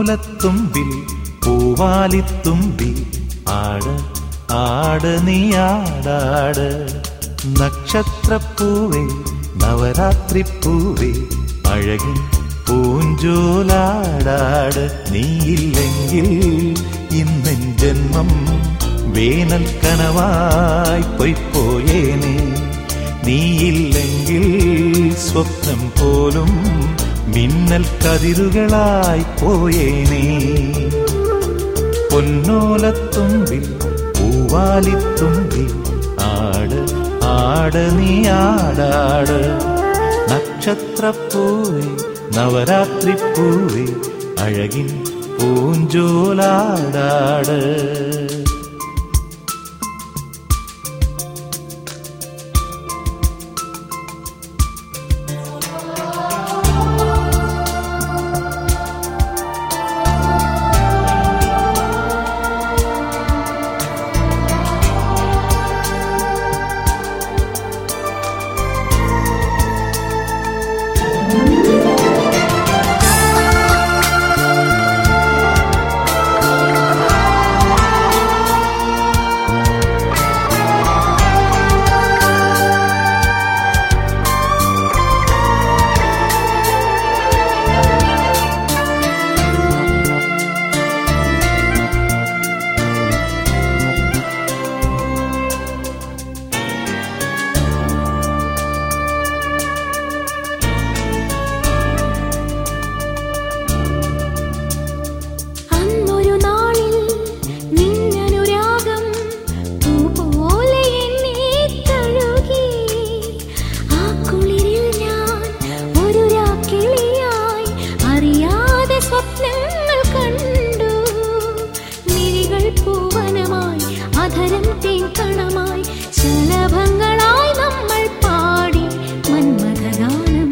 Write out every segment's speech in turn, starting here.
പൊന്നോലത്തുമ്പിൽ പൂവാലിത്തുമ്പി ആട് ആട് നീ ആടാട് നക്ഷത്രപ്പൂവേ നവരാത്രിപ്പൂവേ അഴകിൻ പൂഞ്ചോലാടാട് നീയില്ലെങ്കിൽ ഇന്നെൻ ജന്മം വേനൽ കനവായി പൊയ്പോയേനെ നീയില്ലെങ്കിൽ സ്വപ്നം പോലും മിന്നൽ കതിരുകളായി പോയേനേ പൊന്നോലത്തുമ്പിൽ പൂവാലിത്തുമ്പിൽ ആട് ആട് നീ ആടാട് നക്ഷത്രപ്പൂവേ നവരാത്രിപ്പൂവേ അഴകിൻ പൂഞ്ചോലാടാട് അന്നൊരു നാളിൽ നിന്നനുരാഗം പൂപോലെ എന്നെ തഴുകി ആ കുളിരിൽ ഞാൻ ഒരു രാക്കിളിയായി അറിയാതെ സ്വപ്നങ്ങൾ കണ്ടു മിഴികൾ പൂവനമായി അധരം തേങ്കണമായി ശലഭങ്ങളായി നമ്മൾ പാടി മന്മഥഗാനം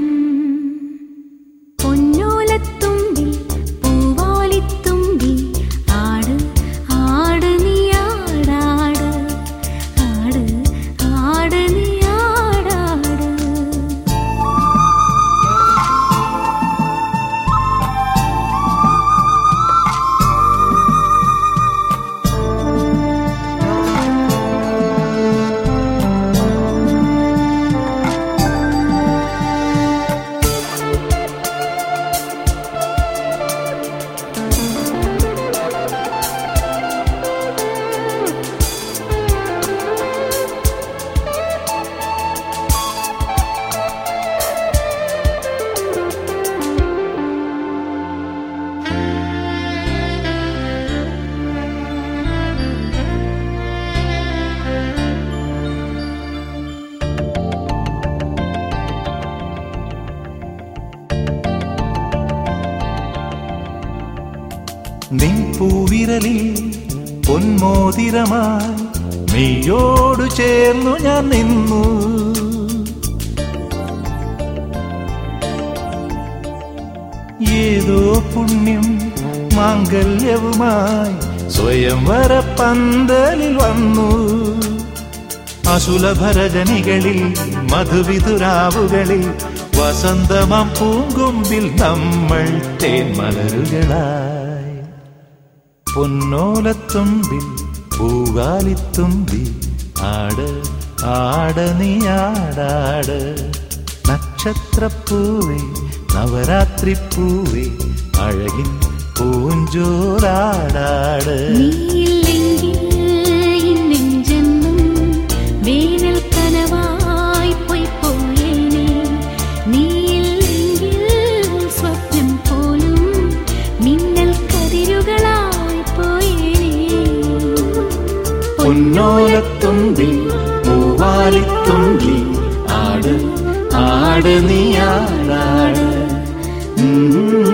പൊന്നോലത്തുമ്പിൽ പൂവാലിത്തുമ്പി ആട് ആട് നീ ആടാട് ആട് ആട് നീ ആടാട് നിൻ പൂവിരലിൽ പൊന്മോതിരമായി നീയോടു ചേർന്നു ഞാൻ നിന്നു ഏതോ പുണ്യം മാംഗല്യവുമായി സ്വയംവര പന്തലിൽ വന്നു അസുലഭരജനികളിൽ മധുവിതുരാവുകളിൽ വസന്തമാം പൂങ്കൊമ്പിൽ നമ്മൾ തേന്മലരുകളായി പൊന്നോലത്തുമ്പിൽ പൂവാലിത്തുമ്പി ആട് ആട് നീ ആടാട് നക്ഷത്രപ്പൂവേ നവരാത്രിപ്പൂവേ അഴകിൻ പൂഞ്ചോറാടാട് നീയില്ലെങ്കിൽ ഇന്നെൻ ജന്മം വേനൽ കനവായി പൊയ്പോയേനെ നീയില്ലെങ്കിൽ സ്വപ്നം പോലും മിന്നൽ കതിരുകളായി പോയേനെ പൊന്നോലത്തുമ്പിൽ പൂവാലിത്തുമ്പി ആട് ആട് നീ ആടാട് ഉം